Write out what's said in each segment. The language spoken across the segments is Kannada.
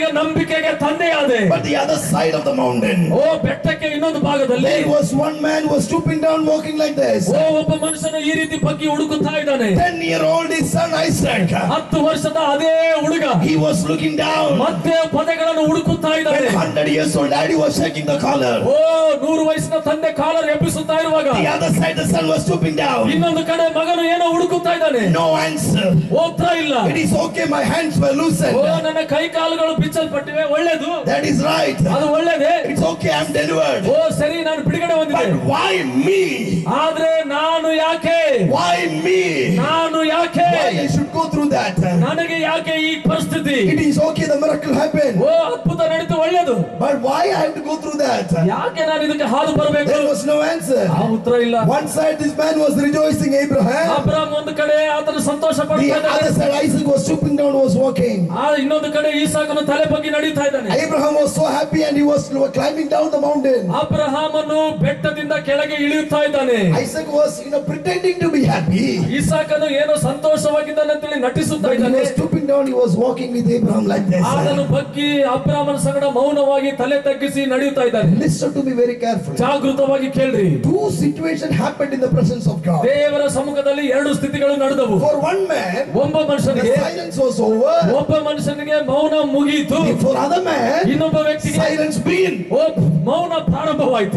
ಈಗ ನಂಬಿಕೆಗೆ ತಂದೆಯಾದೆ But the other side of the mountain, ಓ ಬೆಟ್ಟಕ್ಕೆ ಇನ್ನೊಂದು ಭಾಗದಲ್ಲಿ there was one man who was stooping down, walking like this. ಓ ಒಬ್ಬ ಮನುಷ್ಯನು ಈ ರೀತಿ ಬಗ್ಗೆ ಹುಡುಕುತ್ತಾ ಇದ್ದಾನೆ Ten year old, his son Isaac, ಹತ್ತು ವರ್ಷದ ಅದೇ ಹುಡುಗ he was looking down. ಮತ್ತೆ ಪದಗಳನ್ನು ಹುಡುಕುತ್ತಾ When ಇದ್ದಾನೆ hundred years old, daddy was shaking the collar. ಓ ನೂರು ವಯಸ್ಸಿನ ತಂದೆ ಕಾಲರ್ ಎಬ್ಬಿಸುತ್ತಾ ಇರುವಾಗ The other side, the son was stooping down. ಇನ್ನೊಂದು ಕಡೆ ಮಗನು ಏನೋ ಹುಡುಕುತ್ತಾ ಇದ್ದಾನೆ No answer. ಉತ್ತರ ಇಲ್ಲ It is okay, my hands were O loosened. ನನ್ನ ಕೈ ಕಾಲುಗಳು ಬಿಚ್ಚಲ್ಪಟ್ಟಿವೆ ಒಳ್ಳೇದು That is right. ಅದು ಒಳ್ಳೇದೇ It's okay, I'm delivered. ಓ ಸರಿ ನಾನು ಬಿಡುಗಡೆ ಹೊಂದಿದೆ But why me? ಆದ್ರೆ ನಾನು ಯಾಕೆ Why me? ನಾನು ಯಾಕೆ Why I should go through that? ನನಗೆ ಯಾಕೆ ಈ ಪರಿಸ್ಥಿತಿ It is okay, the miracle happened. ಓ ಅದ್ಭುತ ನಡೀತು ಒಳ್ಳೇದು But why I have to go through that? ಯಾಕೆ ನಾನು ಇದಕ್ಕೆ ಹಾದು ಬರಬೇಕು There was no answer. ಆ ಉತ್ತರ ಇಲ್ಲ One side, this man was rejoicing, Abraham. ಅಬ್ರಾಮ್ ಒಂದು ಕಡೆ ಆತನು ಸಂತೋಷ The ಪಡ್ತಾ other ಇದ್ದಾನೆ side, Isaac was stooping down, was walking. ಆ ಇನ್ನೊಂದು ಕಡೆ ಈಸಾಕನು ತಲೆ ಬಗ್ಗೆ ನಡೀತಾ ಇದ್ದಾನೆ Abraham was so happy and he was climbing down the mountain. ಅಬ್ರಹಾಮನು ಬೆಟ್ಟದಿಂದ ಕೆಳಗೆ ಇಳಿಯುತ್ತಾ ಇದ್ದಾನೆ Isaac was, you know, pretending to be happy. ಇಸಾಕನು ಏನೋ ಸಂತೋಷವಾಗಿದ್ದಾನೆ ಅಂತೇಳಿ ನಟಿಸುತ್ತಾ But he ಇದ್ದಾನೆ was stooping down, he was walking with Abraham like this. ಆತನು ಬಗ್ಗಿ ಅಬ್ರಾಮನ ಸಂಗಡ ಮೌನವಾಗಿ ತಲೆ ತಗ್ಗಿಸಿ ನಡೆಯುತ್ತಾ ಇದ್ದಾನೆ Listen to me very carefully. ಜಾಗೃತವಾಗಿ ಕೇಳ್ರಿ Two situations happened in the presence of God. ದೇವರ ಸಮ್ಮುಖದಲ್ಲಿ ಎರಡು ಸ್ಥಿತಿಗಳು ನಡೆದವು For one man, ಒಬ್ಬ the ಮನುಷ್ಯನಿಗೆ silence was over. ಒಬ್ಬ ಮನುಷ್ಯನಿಗೆ ಮೌನ ಮುಗಿಯಿತು For other man, ಇನ್ನೊಬ್ಬ ವ್ಯಕ್ತಿಗೆ silence began. ಓ ಮೌನ ಪ್ರಾರಂಭವಾಯಿತು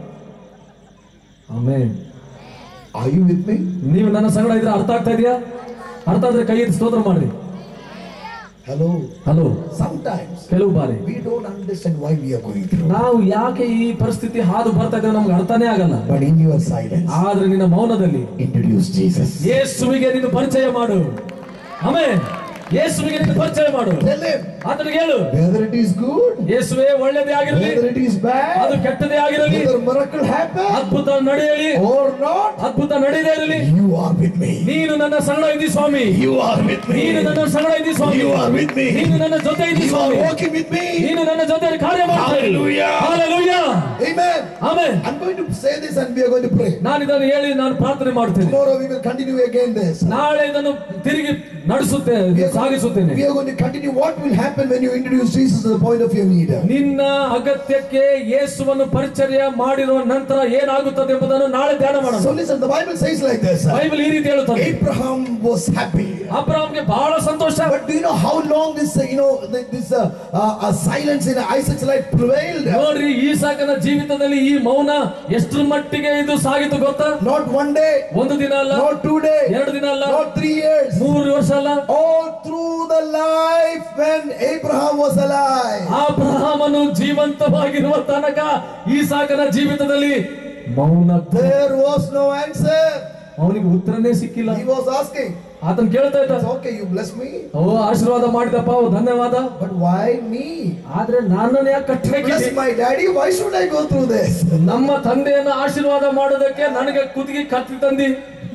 ಆಮೇಲೆ Are you with me? ನೀವು ನನ್ನ ಸಂಗಡ ಇದ್ರೆ ಅರ್ಥ ಆಗ್ತಾ ಇದೆಯಾ ಅರ್ಥ ಆದ್ರೆ ಕೈ ಎತ್ತಿ ಸ್ತೋತ್ರ ಮಾಡಿ Hello. ಹಲೋ Sometimes ಕೆಲವು ಬಾರಿ we don't understand why we are going through. ನಾವು ಯಾಕೆ ಈ ಪರಿಸ್ಥಿತಿ ಹಾದು ಬರ್ತಾ ಇದ್ದೇವೆ ನಮ್ಗೆ ಅರ್ಥನೇ ಆಗಲ್ಲ But in your silence, ಆದ್ರೆ ನಿನ್ನ ಮೌನದಲ್ಲಿ introduce Jesus. ಯೇಸುವಿಗೆ ನೀನು ಪರಿಚಯ ಮಾಡು ಆಮೇಲೆ ಯೇಸುವಿಗೆ ನೀನು ಪರಿಚಯ ಮಾಡು Tell him ಆತನಿಗೆ ಹೇಳು whether it is good, ಯೇಸುವೆ ಒಳ್ಳೇದೇ ಆಗಿರಲಿ whether it is ಅದು bad, ಕೆಟ್ಟದೇ ಆಗಿರಲಿ whether miracle happen ಅದ್ಭುತ ನಡೆಯಲಿ or not. ಅದ್ಭುತ ನಡೆಯದೇ ಇರಲಿ You are with me. ನೀನು ನನ್ನ ಸಂಗಡ ಇದ್ದಿ ಸ್ವಾಮಿ You are with me. ನೀನು ನನ್ನ ಸಂಗಡ ಇದ್ದಿ ಸ್ವಾಮಿ You are with me. ನೀನು ನನ್ನ ಜೊತೆ ಇದ್ದಿ You are Swami walking with me. ನೀನು ನನ್ನ ಜೊತೆ ಕಾರ್ಯ ಮಾಡ್ತಾ ಇರು. Hallelujah. Hallelujah. Amen. Amen I'm going to say this and we are going to pray. ನಾನು ಇದನ್ನು ಹೇಳಿ ನಾನು ಪ್ರಾರ್ಥನೆ ಮಾಡ್ತೇನೆ Tomorrow we will continue again this. ನಾಳೆ ಇದನ್ನು ತಿರುಗಿ ನಡೆಸುತ್ತೆ ಸಾಗಿಸುತ್ತೇನೆ We are going to continue what will happen when you introduce Jesus at the point of your need. ನಿನ್ನ ಅಗತ್ಯಕ್ಕೆ ಯೇಸುವನ್ನು ಪರಿಚರ್ಯ ಮಾಡಿರುವ ನಂತರ ಏನಾಗುತ್ತದೆ ಎಂಬುದನ್ನು ನಾಳೆ ಧ್ಯಾನ ಮಾಡೋಣ So listen, the Bible says like this. Bible ಈ ರೀತಿ ಹೇಳುತ್ತದೆ Abraham was happy. ಅಬ್ರಾಮ್ಗೆ ಬಹಳ ಸಂತೋಷ But do you know how long this, uh, you know, th- this uh, uh, uh, silence in Isaac's life prevailed? ನೋಡ್ರಿ ಈ ಸಾಕನ ಜೀವಿತದಲ್ಲಿ ಈ ಮೌನ ಎಷ್ಟರ ಮಟ್ಟಿಗೆ ಇದು ಸಾಗಿತು ಗೊತ್ತಾ Not one day, ಒಂದು ದಿನ ಅಲ್ಲ not two days, ಎರಡು ದಿನ ಅಲ್ಲ not three years. ಮೂರು ವರ್ಷ ಅಲ್ಲ All through the life when Abraham was alive. ಅಬ್ರಹಾಮನು ಜೀವಂತವಾಗಿರುವ ತನಕ ಈ ಸಾಕನ ಜೀವಿತದಲ್ಲಿ ಮೌನ There was no answer. ಅವನಿಗೆ ಉತ್ತರನೇ ಸಿಕ್ಕಿಲ್ಲ He was asking, ಆತನ್ ಕೇಳ್ತಾ ಇದ್ದ It's okay, you bless me, ಓ ಆಶೀರ್ವಾದ ಮಾಡಿದಪ್ಪ ಓ, ಧನ್ಯವಾದ but why me? ಆದ್ರೆ ನನ್ನನ್ನು ಯಾಕೆ Bless ಕಟ್ಟಬೇಕಿದೆ my daddy, why should I go through this? ನಮ್ಮ ತಂದೆಯನ್ನು ಆಶೀರ್ವಾದ ಮಾಡೋದಕ್ಕೆ ನನಗೆ ಕುದಿಗೆ ಕತ್ತಿ ತಂದಿ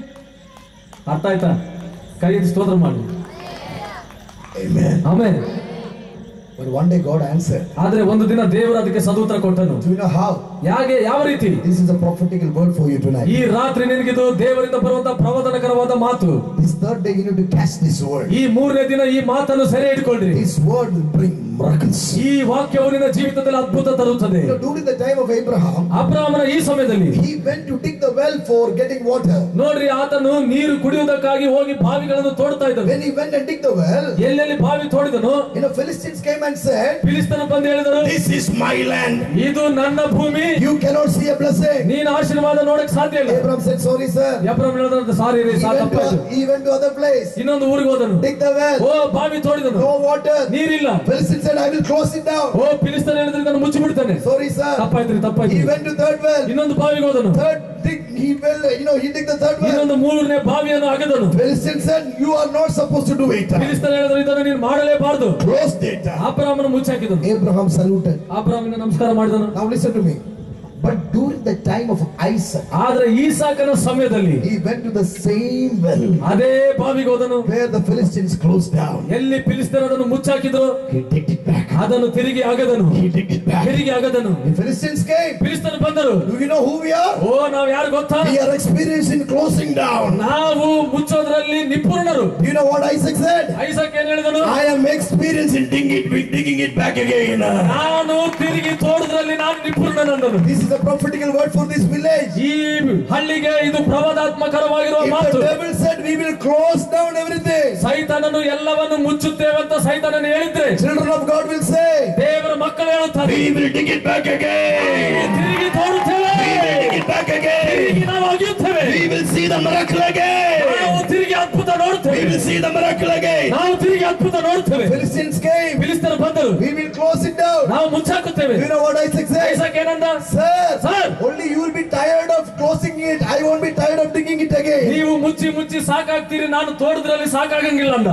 ಅರ್ಥ ಆಯ್ತಾ ಕೈ ಎತ್ತಿ ಸ್ತೋತ್ರ ಮಾಡಿ Amen. ಆಮೇಲೆ But one day God answered. ಆದ್ರೆ ಒಂದು ದಿನ ದೇವರು ಅದಕ್ಕೆ ಸದೂತ್ರ ಕೊಟ್ಟನು Do you know how? ಯಾಕೆ ಯಾವ ರೀತಿ This is a prophetical word for you tonight. ಈ ರಾತ್ರಿ ನಿನಗಿದು ದೇವರಿಂದ ಬರುವಂತ ಪ್ರವಚನಕರವಾದ ಮಾತು This third day you need to catch this word. ಈ ಮೂರನೇ ದಿನ ಈ ಮಾತನ್ನು ಸೆರೆ ಇಟ್ಕೊಳ್ರಿ This word will bring miracles. ಈ ವಾಕ್ಯವು ನಿನ್ನ ಜೀವಿತದಲ್ಲಿ ಅದ್ಭುತ ತರುತ್ತದೆ You know, during the time of Abraham, ಅಬ್ರಾಹ್ಮನ ಈ ಸಮಯದಲ್ಲಿ he went to dig the well for getting water. ನೋಡ್ರಿ ಆತನು ನೀರು ಕುಡಿಯುವುದಕ್ಕಾಗಿ ಹೋಗಿ ಬಾವಿಗಳನ್ನು ತೋಡ್ತಾ ಇದ್ದನು When he went and dig the well, ಎಲ್ಲೆಲ್ಲಿ ಬಾವಿ ತೋಡಿದನು you know, Philistines came and said, ಫಿಲಿಸ್ತನ ಬಂದು ಹೇಳಿದರು This is my land. ಇದು ನನ್ನ ಭೂಮಿ You cannot see a blessing. ನೀನು ಆಶೀರ್ವಾದ ನೋಡಕ್ ಸಾಧ್ಯ ಇಲ್ಲ Abraham said, Sorry, sir. ಅಬ್ರಾಹ್ಮ ಹೇಳಿದಂತ ಸಾರಿ ರೀ He ಸಾಕು went, ತಪ್ಪಾಯ್ತು to, he went to other place. ಇನ್ನೊಂದು ಊರಿಗೆ ಹೋದನು Dig the well. ಓ ಬಾವಿ ತೋಡಿದನು No water. ನೀರಿಲ್ಲ Philistine said, I will close it down. ಓ ಫಿಲಿಸ್ತನ ಹೇಳಿದ್ರೆ ನಾನು ಮುಚ್ಚಿಬಿಡ್ತೇನೆ Sorry, sir. ತಪ್ಪಾಯ್ತು ರೀ He ತಪ್ಪಾಯ್ತು went to third well. ಇನ್ನೊಂದು ಬಾವಿಗೆ ಹೋದನು Third dig, he well, you know, he dig the third well. ಇನ್ನೊಂದು ಮೂರನೇ ಬಾವಿಯನ್ನು ಅಗೆದನು Philistine said, You are not supposed to do it. ಫಿಲಿಸ್ತನ ಹೇಳಿದ್ರು ಇದನ್ನು ನೀನು ಮಾಡಲೇಬಾರದು Closed it. ಅಬ್ರಾಹ್ಮನ ಮುಚ್ಚಾಕಿದನು Abraham saluted. ಅಬ್ರಾಹ್ಮನ ನಮಸ್ಕಾರ ಮಾಡಿದನು Now listen to me. But during the time of Isaac, ಆದ್ರೆ ಈಸಾಕನ ಸಮಯದಲ್ಲಿ he went to the same well ಅದೇ ಬಾವಿಗೆ ಹೋದನು where the Philistines closed down. ಎಲ್ಲಿ ಫಿಲಿಸ್ತರು ಅದನ್ನು ಮುಚ್ಚಾಕಿದ್ರು He digged it back. ಅದನ್ನು ತಿರುಗಿ ಆಗದನು He digged it back. ತಿರುಗಿ ಆಗದನು The Philistines came. ಫಿಲಿಸ್ತರು ಬಂದರು Do you know who we are? ಓ ನಾವ್ ಯಾರು ಗೊತ್ತಾ We are experienced in closing down. ನಾವು ಮುಚ್ಚೋದ್ರಲ್ಲಿ ನಿಪುಣರು Do you know what Isaac said? Isaac ಏನ್ ಹೇಳಿದನು I am experienced in digging it, digging it back again. ನಾನು ತಿರುಗಿ ತೋಟದಲ್ಲಿ ನಾನು ನಿಪುಣನಂದನು This is a prophetical word for this village. ಈ ಹಳ್ಳಿಗೆ ಇದು ಪ್ರವಾದಾತ್ಮಕರವಾಗಿರುವ If ಮಾತು the devil said we will close down everything, ಸೈತಾನನು ಎಲ್ಲವನ್ನು ಮುಚ್ಚುತ್ತೇವೆ ಅಂತ ಸೈತಾನನು ಹೇಳಿದ್ರೆ children of God will say, ದೇವರ ಮಕ್ಕಳು ಹೇಳುತ್ತಾರೆ we will dig it back again. ತಿರುಗಿ ತೋರುತ್ತೇವೆ We will dig it back again. ತಿರುಗಿ ನಾವು ಅಗಿಯುತ್ತೇವೆ We will see the miracle again. ನಾವು ತಿರುಗಿ ಅದ್ಭುತ We ನೋಡುತ್ತೇವೆ will see the miracle again. ನಾವು ತಿರುಗಿ ಅದ್ಭುತ ನೋಡುತ್ತೇವೆ Philistines came. ಫಿಲಿಸ್ತರು ಬಂದರು We will close it down. ನಾವು ಮುಚ್ಚಾಕುತ್ತೇವೆ Do you know what Isaac said? Isaac ಏನಂದ Sir, Sir. only you will be tired of closing it. I won't be tired of digging it again. ನೀವು ಮುಚ್ಚಿ ಮುಚ್ಚಿ ಸಾಕಾಗ್ತೀರಿ ನಾನು ತೋಟದ್ರಲ್ಲಿ ಸಾಕಾಗಂಗಿಲ್ಲ ಅಂದ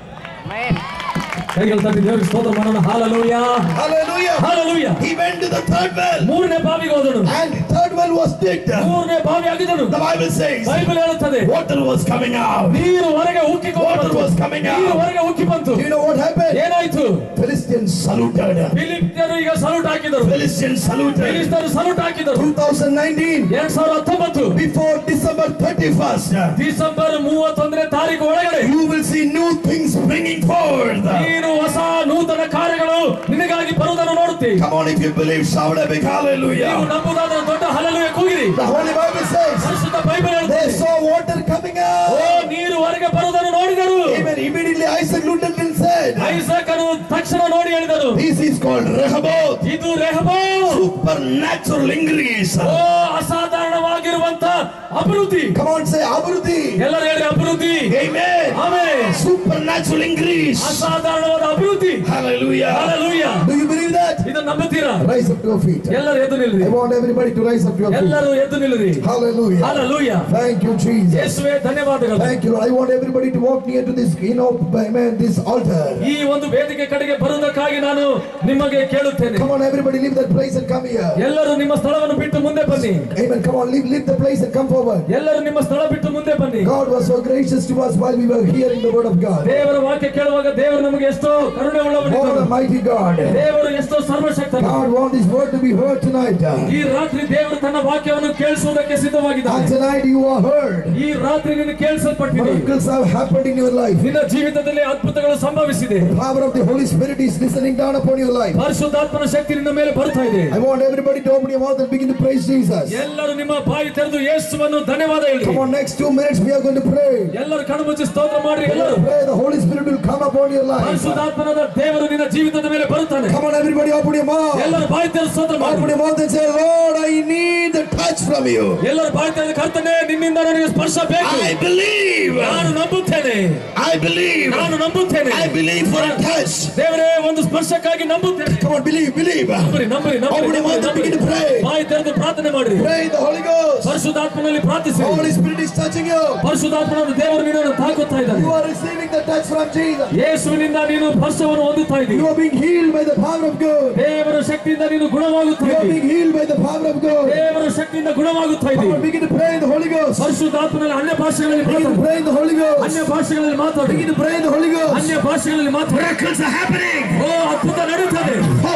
ಕೈಗಳು ತಟ್ಟಿ ದೇವರಿಗೆ ಸ್ತೋತ್ರ ಮಾಡೋಣ hallelujah Hallelujah. Hallelujah He went to the third well. ಮೂರನೇ ಬಾವಿಗೆ ಹೋದನು And the third well was digged. ಮೂರನೇ ಬಾವಿ ಆಗಿದನು The Bible says ಬೈಬಲ್ ಹೇಳುತ್ತದೆ water was coming out. ನೀರು ಹೊರಗೆ ಉಕ್ಕಿ Water was coming out. ನೀರು ಹೊರಗೆ ಉಕ್ಕಿ ಬಂತು Do you know what happened? ಏನಾಯ್ತು Philistines saluted. ಫಿಲಿಪ್ತರು ಈಗ ಸಲ್ಯೂಟ್ ಹಾಕಿದರು Philistines saluted. ಫಿಲಿಸ್ತರು ಸಲ್ಯೂಟ್ ಹಾಕಿದರು 2019, ಎರಡ್ ಸಾವಿರದ ಹತ್ತೊಂಬತ್ತು before December 31st, ಡಿಸೆಂಬರ್ ಮೂವತ್ತೊಂದನೇ ತಾರೀಕು ಒಳಗಡೆ you will see new things springing forth. ನೀನು ಹೊಸ ನೂತನ ಕಾರ್ಯಗಳು ನಿನಗಾಗಿ ಬರುವುದನ್ನು ನೋಡುತ್ತೀವಿ Come on, if you believe, shout a big ನೀವು hallelujah. ನಂಬುದಾದ್ರೆ ದೊಡ್ಡ ಹಲಲುವೆ ಕೂಗಿರಿ The Holy Bible says ಪರಿಶುದ್ಧ ಬೈಬಲ್ they ಹೇಳುತ್ತದೆ saw water coming ಓ out. ನೀರು ಹೊರಗೆ ಬರುವುದನ್ನು ನೋಡಿದರು Amen. Immediately Isaac looked at it and said, ಐಸಕನು ತಕ್ಷಣ ನೋಡಿ ಹೇಳಿದರು This is called Rehoboth. ಇದು ರೆಹಬೋ Supernatural increase. ಓ ಅಸಾಧಾರಣವಾಗಿರುವಂತ ಅಭಿವೃದ್ಧಿ Come on, say Abruti. ಎಲ್ಲರೂ ಹೇಳಿ ಅಭಿವೃದ್ಧಿ Amen. ಆಮೇಲೆ Supernatural increase. ಅಸಾಧಾರಣವಾದ ಅಭಿವೃದ್ಧಿ Hallelujah. Hallelujah Do you believe that? ಇದನ್ನು ನಂಬುತ್ತೀರಾ Rise up to your feet. ಎಲ್ಲರೂ ಎದ್ದು ನಿಲ್ಲಿರಿ I want everybody to rise up to your feet. ಎಲ್ಲರೂ ಎದ್ದು ನಿಲ್ಲಿರಿ Hallelujah. Hallelujah Thank you, Jesus. ಯೇಸುವೆ ಧನ್ಯವಾದಗಳು Thank you, Lord. I want everybody to walk near to this, you know, amen, this altar. ಈ ಒಂದು ವೇದಿಕೆ ಕಡೆಗೆ ಬರುವುದಕ್ಕಾಗಿ ನಾನು ನಿಮಗೆ ಕೇಳುತ್ತೇನೆ Come on, everybody, leave that place and come here. ಎಲ್ಲರೂ ನಿಮ್ಮ ಸ್ಥಳವನ್ನು ಬಿಟ್ಟು ಮುಂದೆ ಬನ್ನಿ Amen. Come on, leave, leave the place and come forward. ಎಲ್ಲರೂ ನಿಮ್ಮ ಸ್ಥಳ ಬಿಟ್ಟು ಮುಂದೆ ಬನ್ನಿ God was so gracious to us while we were hearing the word of God. ದೇವರ ವಾಕ್ಯ ಕೇಳುವಾಗ ದೇವರು ನಮಗೆ ಎಷ್ಟೋ ಕರುಣೆ What a ಉಳ್ಳವನಿದ್ದಾನೆ mighty God. ದೇವರು ಎಷ್ಟೋ ಸರ್ವಶಕ್ತನು God wants His word to be heard tonight. ಈ ರಾತ್ರಿ ದೇವರು ತನ್ನ ವಾಕ್ಯವನ್ನು ಕೇಳಿಸುವುದಕ್ಕೆ And ಸಿದ್ಧವಾಗಿದ್ದಾನೆ tonight you are heard. ಈ ರಾತ್ರಿ ನೀನು ಕೇಳಿಸಲ್ಪಟ್ಟಿದೆ Miracles have happened in your life. ನಿನ್ನ ಜೀವಿತದಲ್ಲಿ ಅದ್ಭುತಗಳು ಸಂಭವಿಸಿದೆ The power of the Holy Spirit is listening down upon your life. ಪರಿಶುದ್ಧಾತ್ಮನ ಶಕ್ತಿ ನಿನ್ನ ಮೇಲೆ ಬರ್ತಾ ಇದೆ I want everybody to open your mouth and begin to praise Jesus. ಎಲ್ಲರೂ ನಿಮ್ಮ ಬಾಯಿ ತೆರೆದು ಯೇಸುವನ್ನು ಧನ್ಯವಾದ ಹೇಳಿ Come on, next two minutes we are going to pray. ಎಲ್ಲರೂ ಕಣ್ಣು ಮುಚ್ಚಿ ಸ್ತೋತ್ರ ಮಾಡ್ರಿ ಎಲ್ಲರೂ Pray the Holy Spirit will come upon your life. ಪರಿಶುದ್ಧಾತ್ಮನಾದ ದೇವರು ನಿನ್ನ ಜೀವಿತದ ಮೇಲೆ ಬರುತ್ತಾನೆ Come on, everybody, open your mouth. ಎಲ್ಲರೂ ಬಾಯಿ ತೆರೆದು ಸ್ತೋತ್ರ Open ಮಾಡಿ your mouth and say, Lord, I need the touch from you. ಎಲ್ಲರೂ ಬಾಯಿ ತೆರೆದು ಕರ್ತನೆ ನಿನ್ನಿಂದ ನನಗೆ ಸ್ಪರ್ಶ ಬೇಕು I believe. ನಾನು ನಂಬುತ್ತೇನೆ I believe. ನಾನು ನಂಬುತ್ತೇನೆ I believe for a touch. ದೇವರೇ ಒಂದು ಸ್ಪರ್ಶಕ್ಕಾಗಿ ನಂಬುತ್ತೇನೆ Come on, believe, believe. ನಂಬರಿ ನಂಬರಿ ನಂಬರಿ Open your mouth and begin to pray. ಬಾಯಿ ತೆರೆದು ಪ್ರಾರ್ಥನೆ ಮಾಡ್ರಿ Pray the Holy Ghost. ಪರಿಶುದ್ಧಾತ್ಮನಲ್ಲಿ ಪ್ರಾರ್ಥಿಸಿ The Holy Spirit is touching you. ಪರಿಶುದ್ಧಾತ್ಮನಾದ ದೇವರು ನಿನ್ನನ್ನು ತಾಕುತ್ತಾ ಇದ್ದಾನೆ You are receiving the touch from Jesus. ಯೇಸುವಿನಿಂದ ನೀನು ಸ್ಪರ್ಶವನ್ನು ಹೊಂದುತ್ತಾ You ಇದ್ದೀವಿ are being healed by the power of God. ದೇವರ ಶಕ್ತಿಯಿಂದ ನೀನು ಗುಣವಾಗುತ್ತಾ You are ಇದ್ದೀವಿ being healed by the power of God. ದೇವರ ಶಕ್ತಿಯಿಂದ ಗುಣವಾಗುತ್ತಾ Come ಇದ್ದೀವಿ on, begin to pray in the Holy Ghost. ಪರಿಶುದ್ಧಾತ್ಮನಲ್ಲಿ ಅನ್ಯ ಭಾಷೆಗಳಲ್ಲಿ Begin to ಮಾತಾಡಿ pray in the Holy Ghost. ಅನ್ಯ ಭಾಷೆಗಳಲ್ಲಿ ಮಾತಾಡಿ Begin to pray in the Holy Ghost. ಅನ್ಯ ಭಾಷೆಗಳಲ್ಲಿ ಮಾತಾಡಿ Miracles are happening. ಓ ಅದ್ಭುತ ನಡೀತದೆ Oh,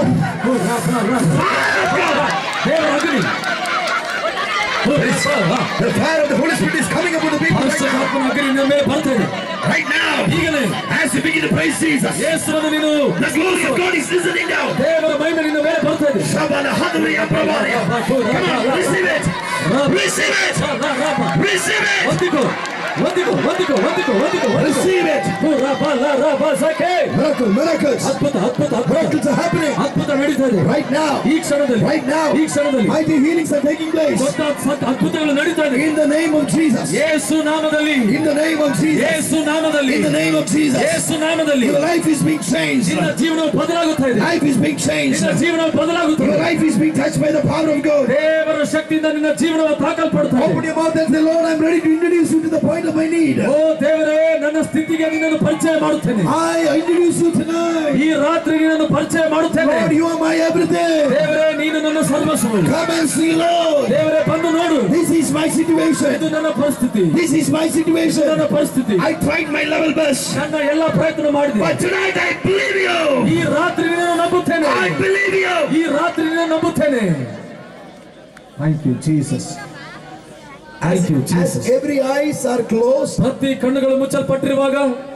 ದೇವರ ಅಗ್ನಿ ಓ, ಹ, ಹ. the fire of the Holy Spirit is coming upon the people right now. ಪರಿಶುದ್ಧಾತ್ಮನ ಅಗ್ನಿ ನಿನ್ನ ಮೇಲೆ ಬರ್ತಾ ಇದೆ Right now. ಈಗಲೇ As you begin to praise Jesus, ಯೇಸುವನ್ನು ನೀನು the glory of God is listening down. ದೇವರ ಮಹಿಮೆ ನಿನ್ನ ಮೇಲೆ ಬರ್ತಾ ಇದೆ Shabbat Hadriya Prabhaya. Come on, receive it. Receive it. ರ, ರ, ರ, ರ. Receive it. ಒಂದಿಕೋ ಒಂದಿಕೋ ಒಂದಿಕೋ ಒಂದಿಕೋ ಒಂದಿಕೋ ಒಂದಿಕೋ Receive it. ಓ, ರ, ಬ, ಲ, ರ, ಬ, ಸ, ಕೆ. Miracle, miracles. ಅದ್ಭುತ ಅದ್ಭುತ ಅದ್ಭುತ Miracles are happening. ಅದ್ಭುತ ನಡೀತಾ ಇದೆ Right now. ಈ ಕ್ಷಣದಲ್ಲಿ Right now. ಈ ಕ್ಷಣದಲ್ಲಿ Mighty healings are taking place. ದೊಡ್ಡ ಅದ್ಭುತ- ಅದ್ಭುತಗಳು ನಡೀತಾ ಇದೆ In the name of Jesus. ಯೇಸು ನಾಮದಲ್ಲಿ In the name of Jesus. ಯೇಸು ನಾಮದಲ್ಲಿ In the name of Jesus. ಯೇಸು ನಾಮದಲ್ಲಿ Your life is being changed. ನಿನ್ನ ಜೀವನವು ಬದಲಾಗುತ್ತಾ ಇದೆ Life is being changed. ನಿನ್ನ ಜೀವನವು ಬದಲಾಗುತ್ತದೆ Your life is being touched by the power of God. ದೇವರ ಶಕ್ತಿಯಿಂದ ನಿನ್ನ ಜೀವನವು ತಾಕಲ್ಪಡ್ತಾ Open ಇದೆ your mouth and say, Lord, I'm ready to introduce you to the point of my need. ಓ ದೇವರೇ ನನ್ನ ಸ್ಥಿತಿಗೆ ನಿನ್ನನ್ನು ಪರಿಚಯ ಮಾಡುತ್ತೇನೆ I introduce you tonight. ಈ ರಾತ್ರಿ ನಿನ್ನನ್ನು ಪರಿಚಯ ಮಾಡುತ್ತೇನೆ Lord, you are my everything. ದೇವರೇ ನೀನು ನನ್ನ ಸರ್ವಸ್ವವು Come and see, Lord. ದೇವರೇ ಬಂದು ನೋಡು This is my situation. ಇದು ನನ್ನ ಪರಿಸ್ಥಿತಿ This is my ಇದು situation. ನನ್ನ ಪರಿಸ್ಥಿತಿ I tried my level best. ನನ್ನ ಎಲ್ಲ ಪ್ರಯತ್ನ ಮಾಡಿದೆ But tonight I believe you. ಈ ರಾತ್ರಿ ನಿನ್ನನ್ನು ನಂಬುತ್ತೇನೆ I believe you. ಈ ರಾತ್ರಿ ನಾನು ನಂಬುತ್ತೇನೆ thank you Jesus As, thank you as Jesus every eyes are closed, ಪ್ರತಿ ಕಣ್ಣುಗಳು ಮುಚ್ಚಲ್ಪಟ್ಟಿರುವಾಗ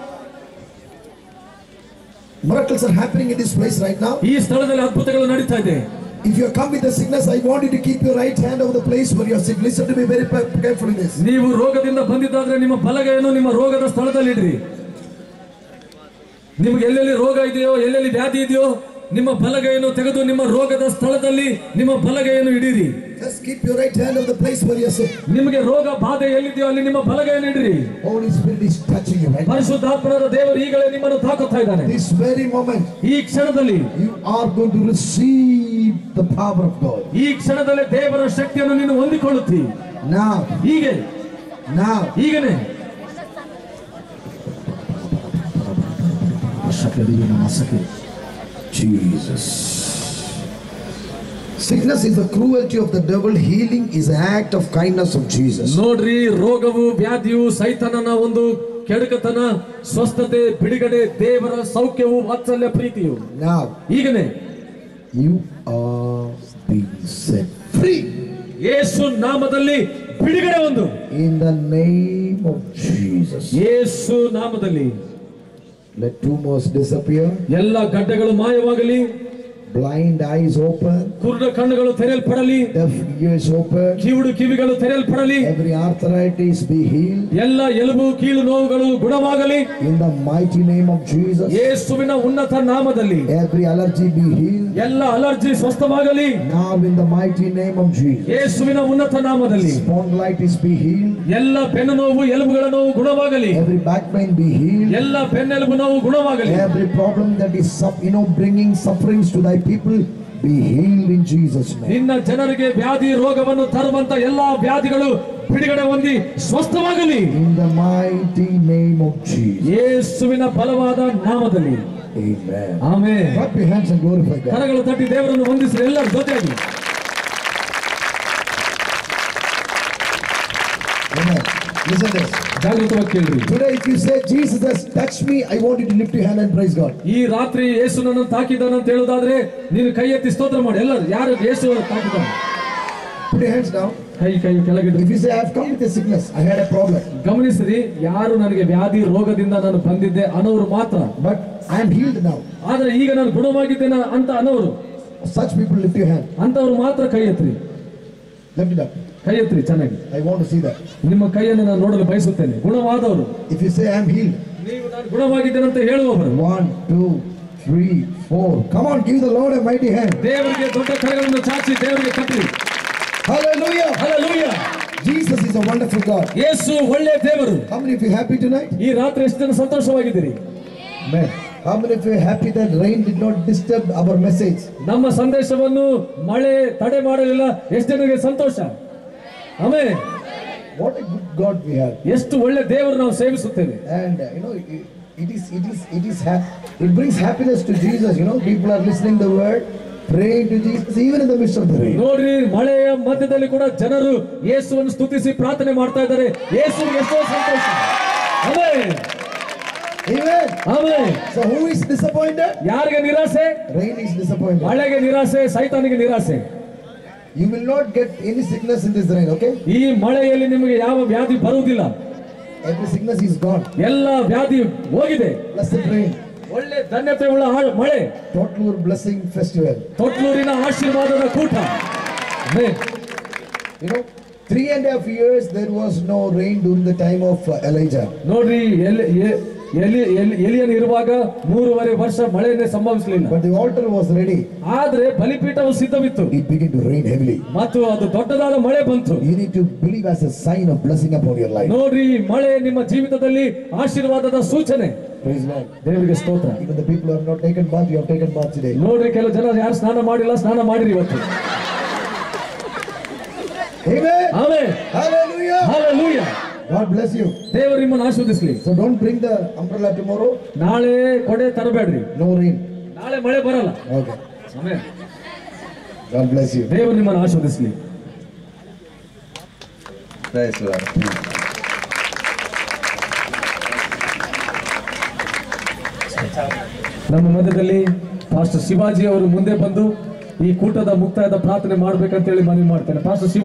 miracles are happening in this place right now. ಈ ಸ್ಥಳದಲ್ಲಿ ಅದ್ಭುತಗಳು ನಡೀತಾ ಇದೆ If you come with the sickness, I want you to keep your right hand over the place where you are sick. Listen to me very pa- careful in this. ನೀವು ರೋಗದಿಂದ ಬಂದಿದ್ದಾದ್ರೆ ನಿಮ್ಮ ಬಲಗೈಯನ್ನು ನಿಮ್ಮ ರೋಗದ ಸ್ಥಳದಲ್ಲಿ ಇಡ್ರಿ ನಿಮ್ಗೆ ಎಲ್ಲೆಲ್ಲಿ ರೋಗ ಇದೆಯೋ ಎಲ್ಲೆಲ್ಲಿ ವ್ಯಾಧಿ ಇದೆಯೋ ನಿಮ್ಮ ಬಲಗೈಯನ್ನು ತೆಗೆದು ನಿಮ್ಮ ರೋಗದ ಸ್ಥಳದಲ್ಲಿ ನಿಮ್ಮ ಬಲಗೈಯನ್ನು ಇಡಿರಿ Just keep your right hand over the place where you are sick. ನಿಮಗೆ ರೋಗ ಬಾಧೆ ಎಲ್ಲಿದೆಯೋ ಅಲ್ಲಿ ನಿಮ್ಮ ಬಲಗೈಯನ್ನು ಇಡ್ರಿ Holy Spirit is touching you right now. ಪರಿಶುದ್ಧಾತ್ಮನಾದ ದೇವರು ಈಗಲೇ ನಿಮ್ಮನ್ನು ತಾಕುತ್ತಾ ಇದ್ದಾನೆ This very moment, ಈ ಕ್ಷಣದಲ್ಲಿ you are going to receive the power of God. ಈ ಕ್ಷಣದಲ್ಲಿ ದೇವರ ಶಕ್ತಿಯನ್ನು ನೀನು ಹೊಂದಿಕೊಳ್ಳುತ್ತಿ Now, ಹೀಗೆ now, ಈಗನೇ Jesus. Sickness is the cruelty of the devil. Healing is an act of kindness of Jesus. ನೋಡ್ರಿ ರೋಗವು ವ್ಯಾಧಿಯು ಸೈತಾನನ ಒಂದು ಕೆಡಕತನ ಸ್ವಸ್ಥತೆ ಬಿಡುಗಡೆ ದೇವರ ಸೌಖ್ಯವು ವಾತ್ಸಲ್ಯ ಪ್ರೀತಿಯು Now, ಈಗನೇ you are being set free ಯೇಸು ನಾಮದಲ್ಲಿ ಬಿಡುಗಡೆ ಒಂದು in the name of Jesus. ಯೇಸು ನಾಮದಲ್ಲಿ Let tumors disappear, ಎಲ್ಲ ಗಡ್ಡೆಗಳು ಮಾಯವಾಗಲಿ blind eyes open, ಕುರುಡ ಕಣ್ಣುಗಳು ತೆರೆಯಲ್ಪಡಲಿ deaf ears open, ಕಿವುಡು ಕಿವಿಗಳು ತೆರೆಯಲ್ಪಡಲಿ every arthritis be healed ಎಲ್ಲ ಎಲುಬು ಕೀಲು ನೋವುಗಳು ಗುಣವಾಗಲಿ in the mighty name of Jesus. ಯೇಸುವಿನ ಉನ್ನತ ನಾಮದಲ್ಲಿ Every allergy be healed ಎಲ್ಲ ಅಲರ್ಜಿ ಸ್ವಸ್ಥವಾಗಲಿ now in the mighty name of Jesus. ಯೇಸುವಿನ ಉನ್ನತ ನಾಮದಲ್ಲಿ Spondylitis be healed, ಎಲ್ಲ ಬೆನ್ನು ನೋವು ಎಲುಬುಗಳ ನೋವು ಗುಣವಾಗಲಿ every back pain be healed, ಎಲ್ಲ ಬೆನ್ನೆಲುಬು ನೋವು ಗುಣವಾಗಲಿ every problem that is sup- you know bringing sufferings to thy people be healed in Jesus' name. ನಿನ್ನ ಜನರಿಗೆ ವ್ಯಾಧಿ ರೋಗವನ್ನು ತರುವಂತ ಎಲ್ಲಾ ವ್ಯಾಧಿಗಳು ಬಿಡುಗಡೆ ಹೊಂದಿ ಸ್ವಸ್ಥವಾಗಲಿ In the mighty name of Jesus. ಯೇಸುವಿನ ಬಲವಾದ ನಾಮದಲ್ಲಿ Amen. ಆಮೇಲೆ Clap your hands and glorify God. ಕರಗಳು ತಟ್ಟಿ ದೇವರನ್ನು ವಂದಿಸಿ ಎಲ್ಲರೂ ಜೊತೆಯಾಗಿ Amen. Listen to this. ಜಾಗೃತವಾಗಿ ಕೇಳ್ರಿ Today, if you say Jesus has touched me, I want you to lift your hand and praise God. ಈ ರಾತ್ರಿ ಯೇಸು ನನ್ನನ್ನು ತಾಕಿದ್ದಾನೆ ಅಂತ ಹೇಳುದಾದ್ರೆ ನೀನು ಕೈ ಎತ್ತಿ ಸ್ತೋತ್ರ ಮಾಡಿ ಎಲ್ಲರೂ ಯಾರು ಯೇಸು ತಾಕಿದ್ದಾನೆ Put your hands down. ಕೈ ಕೈ ಕೆಳಗಿಡ್ರಿ If you say, I have come with a sickness, I had a problem, ಗಮನಿಸಿರಿ ಯಾರು ನನಗೆ ವ್ಯಾಧಿ ರೋಗದಿಂದ ನಾನು ಬಂದಿದ್ದೆ ಅನ್ನೋರು ಮಾತ್ರ but I am healed now. ಆದ್ರೆ ಈಗ ನಾನು ಗುಣವಾಗಿದ್ದೇನೆ ಅಂತ ಅನ್ನೋರು Such people lift your hand. ಅಂತವ್ರು ಮಾತ್ರ ಕೈ ಎತ್ರಿ Lift it up. ಕೈ ಎತ್ರಿ ಚೆನ್ನಾಗಿ I want to see that. ನಿಮ್ಮ ಕೈಯನ್ನು ನಾನು ನೋಡಲು ಬಯಸುತ್ತೇನೆ ಗುಣವಾದವರು If you say, I am healed, ನೀವು ನಾನು ಗುಣವಾಗಿದ್ದೇನೆ ಅಂತ ಹೇಳುವವರು one, two, three, four. Come on, give the Lord a mighty hand. ದೇವರಿಗೆ ದೊಡ್ಡ ಕರೆಗಳನ್ನು ಚಾಚಿ ದೇವರಿಗೆ ಕಟ್ಟಲಿ Hallelujah. Hallelujah Jesus is a wonderful God. ಯೇಸು ಒಳ್ಳೆ ದೇವರು How many of you happy tonight? ಈ ರಾತ್ರಿ ಎಷ್ಟು ಜನ ಸಂತೋಷವಾಗಿದ್ದೀರಿ Amen. How many of you are happy that rain did not disturb our message? ನಮ್ಮ ಸಂದೇಶವನ್ನು ಮಳೆ ತಡೆ ಮಾಡಲಿಲ್ಲ ಎಷ್ಟು ಜನರಿಗೆ ಸಂತೋಷ ಆಮೇಲೆ What a good God we have. ಎಷ್ಟು ಒಳ್ಳೆ ದೇವರು ನಾವು ಸೇವಿಸುತ್ತೇವೆ And uh, you know, it, it is, it is, it is, ha- it brings happiness to Jesus. You know, people are listening the word, praying to Jesus, even in the midst of the rain. ನೋಡ್ರಿ ಮಳೆಯ ಮಧ್ಯದಲ್ಲಿ ಕೂಡ ಜನರು ಯೇಸುವನ್ನು ಸ್ತುತಿಸಿ ಪ್ರಾರ್ಥನೆ ಮಾಡ್ತಾ ಇದ್ದಾರೆ ಯೇಸುವಿಗೆ ಎಷ್ಟೋ ಸಂತೋಷ ಆಮೇಲೆ Amen. ಆಮೇಲೆ So who is disappointed? ಯಾರಿಗೆ ನಿರಾಸೆ Rain is disappointed. ಮಳೆಗೆ ನಿರಾಸೆ ಸೈತಾನಿಗೆ ನಿರಾಸೆ You will not get any sickness in this rain, okay? ಈ ಮಳೆಯಲ್ಲಿ ನಿಮಗೆ ಯಾವ ವ್ಯಾಧಿ ಬರುವುದಿಲ್ಲ Every sickness is gone. ಎಲ್ಲ ವ್ಯಾಧಿ ಹೋಗಿದೆ Blessed rain. ಒಳ್ಳೆ ಧನ್ಯತೆ ಉಳ್ಳ ಆ- ಮಳೆ Total blessing festival. ತೊಟ್ಲೂರಿನ ಆಶೀರ್ವಾದದ ಕೂಟ amen. You know, three and a half years there was no rain during the time of uh, Elijah. ನೋಡ್ರಿ ಎಲ್ಲಿ ಎ- ಎಲಿ ಎಲಿ- ಎಲಿಯನ್ ಇರುವಾಗ ಮೂರುವರೆ ವರ್ಷ ಮಳೆಯನ್ನೇ ಸಂಭವಿಸಲಿಲ್ಲ But the altar was ready. ಆದ್ರೆ ಬಲಿಪೀಠವು ಸಿದ್ಧವಿತ್ತು It began to rain heavily. ಮತ್ತು ಅದು ದೊಡ್ಡದಾದ ಮಳೆ ಬಂತು You need to believe as a sign of blessing upon your life. ನೋಡ್ರಿ ಈ ಮಳೆ ನಿಮ್ಮ ಜೀವಿತದಲ್ಲಿ ಆಶೀರ್ವಾದದ ಸೂಚನೆ Praise Lord. ದೇವರಿಗೆ ಸ್ತೋತ್ರ Even the people who have not taken bath, you have taken bath today. ನೋಡ್ರಿ ಕೆಲವು ಜನ ಯಾರು ಸ್ನಾನ ಮಾಡಿಲ್ಲ ಸ್ನಾನ ಮಾಡಿರಿ ಇವತ್ತು Amen. ಆಮೇಲೆ Hallelujah. Hallelujah. God bless you. ದೇವರು ನಿಮ್ಮನ್ನು ಆಶೀರ್ವದಿಸ್ಲಿ So don't bring the umbrella tomorrow. ನಾಳೆ ಕೊಡೆ ತರಬೇಡ್ರಿ No rain. ನಾಳೆ ಮಳೆ ಬರಲ್ಲ Okay. ಆಮೇಲೆ God bless you. ದೇವರು ನಿಮ್ಮನ್ನು ಆಶೀರ್ವದಿಸ್ಲಿ Praise Lord. ನಮ್ಮ ಮಧ್ಯದಲ್ಲಿ ಪಾಸ್ಟರ್ ಶಿವಾಜಿ ಅವರು ಮುಂದೆ ಬಂದು ಈ ಕೂಟದ ಮುಕ್ತಾಯದ ಪ್ರಾರ್ಥನೆ ಮಾಡ್ಬೇಕಂತೇಳಿ ಮನವಿ ಮಾಡ್ತೇನೆ ಪಾಸ್ಟರ್ ಶಿವ